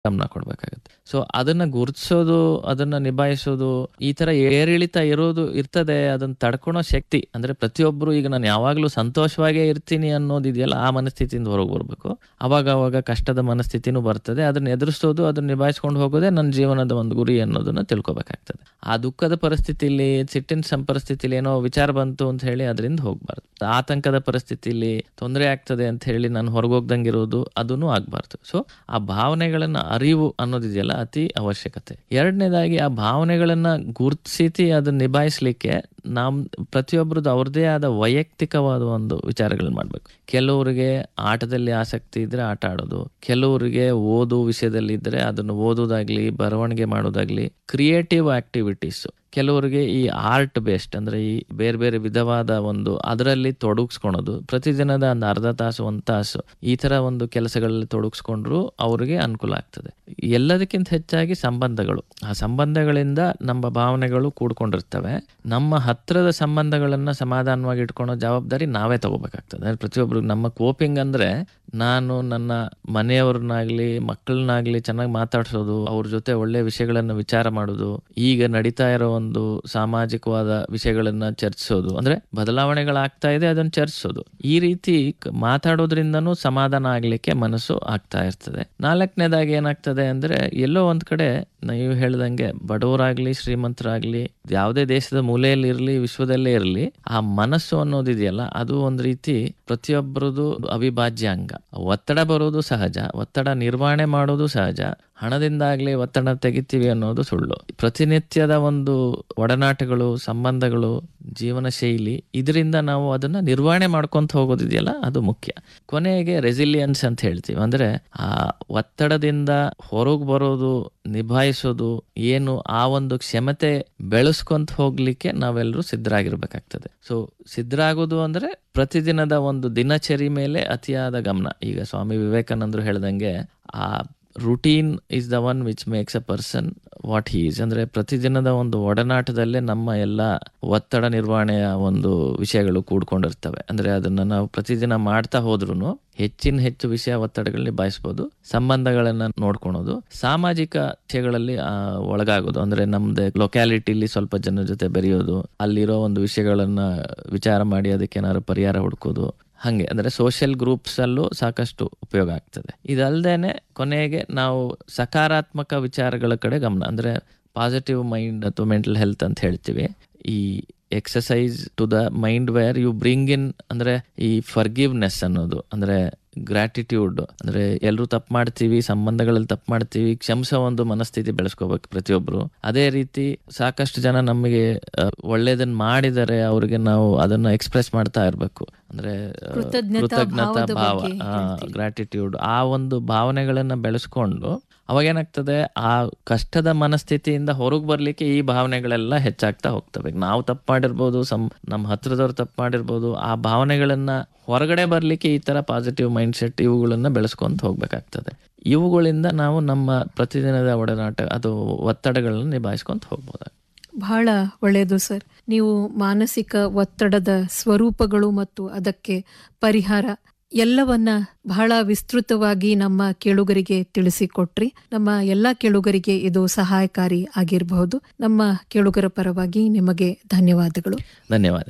ಗಮನ ಕೊಡ್ಬೇಕಾಗುತ್ತೆ ಸೊ ಅದನ್ನ ಗುರುತಿಸೋದು ಅದನ್ನ ನಿಭಾಯಿಸೋದು ಈ ತರ ಏರಿಳಿತ ಇರೋದು ಇರ್ತದೆ ಅದನ್ನ ತಡ್ಕೊಳೋ ಶಕ್ತಿ ಅಂದ್ರೆ ಪ್ರತಿಯೊಬ್ಬರು ಈಗ ನಾನು ಯಾವಾಗ್ಲೂ ಸಂತೋಷವಾಗೇ ಇರ್ತೀನಿ ಅನ್ನೋದಿದೆಯಲ್ಲ ಆ ಮನಸ್ಥಿತಿಯಿಂದ ಹೊರಗೆ ಬರ್ಬೇಕು ಅವಾಗ ಅವಾಗ ಕಷ್ಟದ ಮನಸ್ಥಿತಿನೂ ಬರ್ತದೆ ಅದನ್ನ ಎದುರಿಸೋದು ಅದನ್ನ ನಿಭಾಯಿಸ್ಕೊಂಡು ಹೋಗೋದೇ ನನ್ನ ಜೀವನದ ಒಂದು ಗುರಿ ಅನ್ನೋದನ್ನ ತಿಳ್ಕೊಬೇಕಾಗ್ತದೆ ಆ ದುಃಖದ ಪರಿಸ್ಥಿತಿಲಿ ಸಿಟ್ಟಿನ ಸಂ ಪರಿಸ್ಥಿತಿಲಿ ಏನೋ ವಿಚಾರ ಬಂತು ಅಂತ ಹೇಳಿ ಅದರಿಂದ ಹೋಗ್ಬಾರ್ದು ಆತಂಕದ ಪರಿಸ್ಥಿತಿಲಿ ತೊಂದರೆ ಆಗ್ತದೆ ಅಂತ ಹೇಳಿ ನಾನು ಹೊರಗೋಗ್ದಂಗಿರೋದು ಅದನ್ನು ಆಗ್ಬಾರ್ದು ಸೊ ಆ ಭಾವನೆಗಳನ್ನ ಅರಿವು ಅನ್ನೋದಿದೆಯಲ್ಲ ಅತಿ ಅವಶ್ಯಕತೆ ಎರಡನೇದಾಗಿ ಆ ಭಾವನೆಗಳನ್ನ ಗುರುತಿಸಿ ಅದನ್ನ ನಿಭಾಯಿಸ್ಲಿಕ್ಕೆ ನಮ್ ಪ್ರತಿಯೊಬ್ಬರದ್ದು ಅವ್ರದೇ ಆದ ವೈಯಕ್ತಿಕವಾದ ಒಂದು ವಿಚಾರಗಳನ್ನ ಮಾಡ್ಬೇಕು ಕೆಲವರಿಗೆ ಆಟದಲ್ಲಿ ಆಸಕ್ತಿ ಇದ್ರೆ ಆಟ ಆಡೋದು ಕೆಲವರಿಗೆ ಓದು ವಿಷಯದಲ್ಲಿ ಇದ್ರೆ ಅದನ್ನು ಓದೋದಾಗ್ಲಿ ಬರವಣಿಗೆ ಮಾಡೋದಾಗ್ಲಿ ಕ್ರಿಯೇಟಿವ್ ಆಕ್ಟಿವಿಟೀಸ್ ಕೆಲವರಿಗೆ ಈ ಆರ್ಟ್ ಬೇಸ್ಡ್ ಅಂದ್ರೆ ಈ ಬೇರೆ ಬೇರೆ ವಿಧವಾದ ಒಂದು ಅದರಲ್ಲಿ ತೊಡಗಿಸ್ಕೊಳೋದು ಪ್ರತಿದಿನದ ಒಂದು ಅರ್ಧ ತಾಸು ಒಂದು ತಾಸು ಈ ತರ ಒಂದು ಕೆಲಸಗಳಲ್ಲಿ ತೊಡಗಿಸ್ಕೊಂಡ್ರು ಅವ್ರಿಗೆ ಅನುಕೂಲ ಆಗ್ತದೆ ಎಲ್ಲದಕ್ಕಿಂತ ಹೆಚ್ಚಾಗಿ ಸಂಬಂಧಗಳು ಆ ಸಂಬಂಧಗಳಿಂದ ನಮ್ಮ ಭಾವನೆಗಳು ಕೂಡ್ಕೊಂಡಿರ್ತವೆ ನಮ್ಮ ಹತ್ರದ ಸಂಬಂಧಗಳನ್ನ ಸಮಾಧಾನವಾಗಿ ಇಟ್ಕೊಳೋ ಜವಾಬ್ದಾರಿ ನಾವೇ ತಗೋಬೇಕಾಗ್ತದೆ ಅಂದ್ರೆ ಪ್ರತಿಯೊಬ್ರು ನಮ್ಮ ಕೋಪಿಂಗ್ ಅಂದ್ರೆ ನಾನು ನನ್ನ ಮನೆಯವ್ರನ್ನಾಗ್ಲಿ ಮಕ್ಕಳನ್ನಾಗ್ಲಿ ಚೆನ್ನಾಗಿ ಮಾತಾಡ್ಸೋದು ಅವ್ರ ಜೊತೆ ಒಳ್ಳೆ ವಿಷಯಗಳನ್ನ ವಿಚಾರ ಮಾಡೋದು ಈಗ ನಡೀತಾ ಇರೋ ಒಂದು ಸಾಮಾಜಿಕವಾದ ವಿಷಯಗಳನ್ನ ಚರ್ಚಿಸೋದು ಅಂದ್ರೆ ಬದಲಾವಣೆಗಳಾಗ್ತಾ ಇದೆ ಅದನ್ನ ಚರ್ಚಿಸೋದು ಈ ರೀತಿ ಕ- ಮಾತಾಡೋದ್ರಿಂದನೂ ಸಮಾಧಾನ ಆಗ್ಲಿಕ್ಕೆ ಮನಸ್ಸು ಆಗ್ತಾ ಇರ್ತದೆ ನಾಲ್ಕನೇದಾಗಿ ಏನಾಗ್ತದೆ ಅಂದ್ರೆ ಎಲ್ಲೋ ಒಂದ್ ಕಡೆ ನೀವು ಹೇಳ್ದಂಗೆ ಬಡವರಾಗ್ಲಿ ಶ್ರೀಮಂತರಾಗ್ಲಿ ಯಾವುದೇ ದೇಶದ ಮೂಲೆಯಲ್ಲಿ ಇರ್ಲಿ ವಿಶ್ವದಲ್ಲೇ ಇರ್ಲಿ ಆ ಮನಸ್ಸು ಅನ್ನೋದಿದೆಯಲ್ಲ ಅದು ಒಂದ್ ರೀತಿ ಪ್ರತಿಯೊಬ್ಬರದು ಅವಿಭಾಜ್ಯ ಅಂಗ ಒತ್ತಡ ಬರೋದು ಸಹಜ ಒತ್ತಡ ನಿರ್ವಹಣೆ ಮಾಡೋದು ಸಹಜ ಹಣದಿಂದಾಗ್ಲಿ ಒತ್ತಡ ತೆಗಿತೀವಿ ಅನ್ನೋದು ಸುಳ್ಳು ಪ್ರತಿನಿತ್ಯದ ಒಂದು ಒಡನಾಟಗಳು ಸಂಬಂಧಗಳು ಜೀವನ ಶೈಲಿ ಇದರಿಂದ ನಾವು ಅದನ್ನ ನಿರ್ವಹಣೆ ಮಾಡ್ಕೊಂತ ಹೋಗೋದಿದೆಯಲ್ಲ ಅದು ಮುಖ್ಯ ಕೊನೆಗೆ ರೆಸಿಲಿಯನ್ಸ್ ಅಂತ ಹೇಳ್ತೀವಿ ಅಂದ್ರೆ ಆ ಒತ್ತಡದಿಂದ ಹೊರಗೆ ಬರೋದು ನಿಭಾಯಿಸೋದು ಏನು ಆ ಒಂದು ಕ್ಷಮತೆ ಬೆಳೆಸ್ಕೊಂತ ಹೋಗ್ಲಿಕ್ಕೆ ನಾವೆಲ್ಲರೂ ಸಿದ್ಧರಾಗಿರ್ಬೇಕಾಗ್ತದೆ ಸೊ ಸಿದ್ಧರಾಗೋದು ಅಂದ್ರೆ ಪ್ರತಿದಿನದ ಒಂದು ದಿನಚರಿ ಮೇಲೆ ಅತಿಯಾದ ಗಮನ ಈಗ ಸ್ವಾಮಿ ವಿವೇಕಾನಂದರು ಹೇಳ್ದಂಗೆ ಆ routine is the one which makes a person what he is ಅಂದ್ರೆ ಪ್ರತಿದಿನದ ಒಂದು ಒಡನಾಟದಲ್ಲೇ ನಮ್ಮ ಎಲ್ಲ ಒತ್ತಡ ನಿರ್ವಹಣೆಯ ಒಂದು ವಿಷಯಗಳು ಕೂಡ್ಕೊಂಡಿರ್ತವೆ ಅಂದ್ರೆ ಅದನ್ನ ನಾವು ಪ್ರತಿದಿನ ಮಾಡ್ತಾ ಹೋದ್ರು ಹೆಚ್ಚಿನ ಹೆಚ್ಚು ವಿಷಯ ಒತ್ತಡಗಳನ್ನ ನಿಭಾಯಿಸಬಹುದು ಸಂಬಂಧಗಳನ್ನ ನೋಡ್ಕೊಳೋದು ಸಾಮಾಜಿಕ ವಿಷಯಗಳಲ್ಲಿ ಆ, ಒಳಗಾಗೋದು ಅಂದ್ರೆ ನಮ್ದು ಲೊಕ್ಯಾಲಿಟಿಲಿ ಸ್ವಲ್ಪ ಜನರ ಜೊತೆ ಬೆರೆಯೋದು ಅಲ್ಲಿರೋ ಒಂದು ವಿಷಯಗಳನ್ನ ವಿಚಾರ ಮಾಡಿ ಅದಕ್ಕೆ ಏನಾದ್ರು ಪರಿಹಾರ ಹುಡ್ಕೋದು ಹಂಗೆ ಅಂದ್ರೆ ಸೋಷಿಯಲ್ ಗ್ರೂಪ್ಸ್ ಅಲ್ಲೂ ಸಾಕಷ್ಟು ಉಪಯೋಗ ಆಗ್ತದೆ ಇದಲ್ದೇನೆ ಕೊನೆಗೆ ನಾವು ಸಕಾರಾತ್ಮಕ ವಿಚಾರಗಳ ಕಡೆ ಗಮನ ಅಂದ್ರೆ ಪಾಸಿಟಿವ್ ಮೈಂಡ್ ಅಥವಾ ಮೆಂಟಲ್ ಹೆಲ್ತ್ ಅಂತ ಹೇಳ್ತೀವಿ ಈ exercise to the mind where you bring in ಅಂದ್ರೆ ಈ ಫರ್ಗಿವ್ನೆಸ್ ಅನ್ನೋದು ಅಂದ್ರೆ ಗ್ರಾಟಿಟ್ಯೂಡ್ ಅಂದ್ರೆ ಎಲ್ಲರೂ ತಪ್ಪು ಮಾಡ್ತೀವಿ ಸಂಬಂಧಗಳಲ್ಲಿ ತಪ್ಪು ಮಾಡ್ತೀವಿ ಕ್ಷಮಿಸೋ ಒಂದು ಮನಸ್ಥಿತಿ ಬೆಳೆಸ್ಕೋಬೇಕು ಪ್ರತಿಯೊಬ್ರು ಅದೇ ರೀತಿ ಸಾಕಷ್ಟು ಜನ ನಮಗೆ ಆ, ಒಳ್ಳೇದನ್ನ ಮಾಡಿದರೆ ಅವ್ರಿಗೆ ನಾವು ಅದನ್ನ ಎಕ್ಸ್ಪ್ರೆಸ್ ಮಾಡ್ತಾ ಇರ್ಬೇಕು ಅಂದ್ರೆ ಆ, ಕೃತಜ್ಞತಾ ಕೃತಜ್ಞತಾ ಭಾವದ ಭಾವ ಬಗ್ಗೆ ಹೇಳ್ತೀರಿ. ಗ್ರಾಟಿಟ್ಯೂಡ್ ಆ ಒಂದು ಭಾವನೆಗಳನ್ನ ಬೆಳೆಸ್ಕೊಂಡು ಅವಾಗ ಏನಾಗ್ತದೆ ಆ ಕಷ್ಟದ ಮನಸ್ಥಿತಿಯಿಂದ ಹೊರಗೆ ಬರ್ಲಿಕ್ಕೆ ಈ ಭಾವನೆಗಳೆಲ್ಲ ಹೆಚ್ಚಾಗ್ತಾ ಹೋಗ್ತವೆ ನಾವು ತಪ್ಪು ಮಾಡಿರ್ಬೋದು ಸಂ ನಮ್ಮ ಹತ್ರದವ್ರು ತಪ್ಪು ಮಾಡಿರ್ಬೋದು ಆ ಭಾವನೆಗಳನ್ನ ಹೊರಗಡೆ ಬರ್ಲಿಕ್ಕೆ ಈ ತರ ಪಾಸಿಟಿವ್ ಮೈಂಡ್ ಸೆಟ್ ಇವುಗಳನ್ನ ಬೆಳೆಸ್ಕೊಂತ ಹೋಗ್ಬೇಕಾಗ್ತದೆ ಇವುಗಳಿಂದ ನಾವು ನಮ್ಮ ಪ್ರತಿದಿನದ ಒಡನಾಟ ಅದು ಒತ್ತಡಗಳನ್ನ ನಿಭಾಯಿಸ್ಕೊಂತ ಹೋಗ್ಬೋದು ಬಹಳ ಒಳ್ಳೆಯದು ಸರ್ ನೀವು ಮಾನಸಿಕ ಒತ್ತಡದ ಸ್ವರೂಪಗಳು ಮತ್ತು ಅದಕ್ಕೆ ಪರಿಹಾರ ಎಲ್ಲವನ್ನ ಬಹಳ ವಿಸ್ತೃತವಾಗಿ ನಮ್ಮ ಕೇಳುಗರಿಗೆ ತಿಳಿಸಿಕೊಟ್ರಿ ನಮ್ಮ ಎಲ್ಲ ಕೇಳುಗರಿಗೆ ಇದು ಸಹಾಯಕಾರಿ ಆಗಿರಬಹುದು ನಮ್ಮ ಕೇಳುಗರ ಪರವಾಗಿ ನಿಮಗೆ ಧನ್ಯವಾದಗಳು ಧನ್ಯವಾದ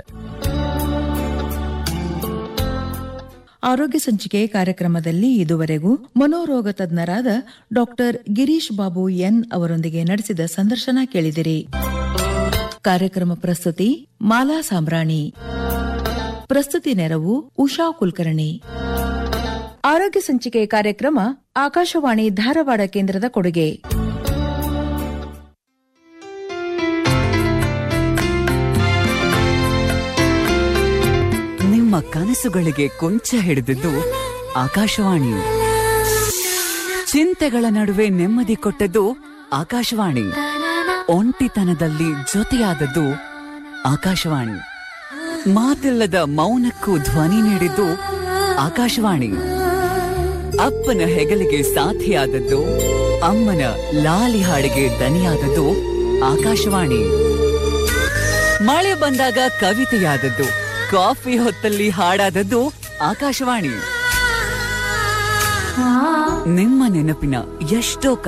ಆರೋಗ್ಯ ಸಂಚಿಕೆ ಕಾರ್ಯಕ್ರಮದಲ್ಲಿ ಇದುವರೆಗೂ ಮನೋರೋಗ ತಜ್ಞರಾದ ಡಾಕ್ಟರ್ ಗಿರೀಶ್ ಬಾಬು ಎನ್ ಅವರೊಂದಿಗೆ ನಡೆಸಿದ ಸಂದರ್ಶನ ಕೇಳಿದಿರಿ ಕಾರ್ಯಕ್ರಮ ಪ್ರಸ್ತುತಿ ಮಾಲಾ ಸಾಂಬ್ರಾಣಿ ಪ್ರಸ್ತುತಿ ನೆರವು ಉಷಾ ಕುಲಕರ್ಣಿ ಆರೋಗ್ಯ ಸಂಚಿಕೆ ಕಾರ್ಯಕ್ರಮ ಆಕಾಶವಾಣಿ ಧಾರವಾಡ ಕೇಂದ್ರದ ಕೊಡುಗೆ ನಿಮ್ಮ ಕನಸುಗಳಿಗೆ ಕೊಂಚ ಹಿಡಿದಿದ್ದು ಆಕಾಶವಾಣಿ ಚಿಂತೆಗಳ ನಡುವೆ ನೆಮ್ಮದಿ ಕೊಟ್ಟದ್ದು ಆಕಾಶವಾಣಿ ಒಂಟಿತನದಲ್ಲಿ ಜೊತೆಯಾದದ್ದು ಆಕಾಶವಾಣಿ ಮಾತಿಲ್ಲದ ಮೌನಕ್ಕೂ ಧ್ವನಿ ನೀಡಿದ್ದು ಆಕಾಶವಾಣಿ ಅಪ್ಪನ ಹೆಗಲಿಗೆ ಸಾಥಿಯಾದದ್ದು ಅಮ್ಮನ ಲಾಲಿ ಹಾಡಿಗೆ ದನಿಯಾದದ್ದು ಆಕಾಶವಾಣಿ ಮಳೆ ಬಂದಾಗ ಕವಿತೆಯಾದದ್ದು ಕಾಫಿ ಹೊತ್ತಲ್ಲಿ ಹಾಡಾದದ್ದು ಆಕಾಶವಾಣಿ ನಿಮ್ಮ ನೆನಪಿನ ಎಷ್ಟೋ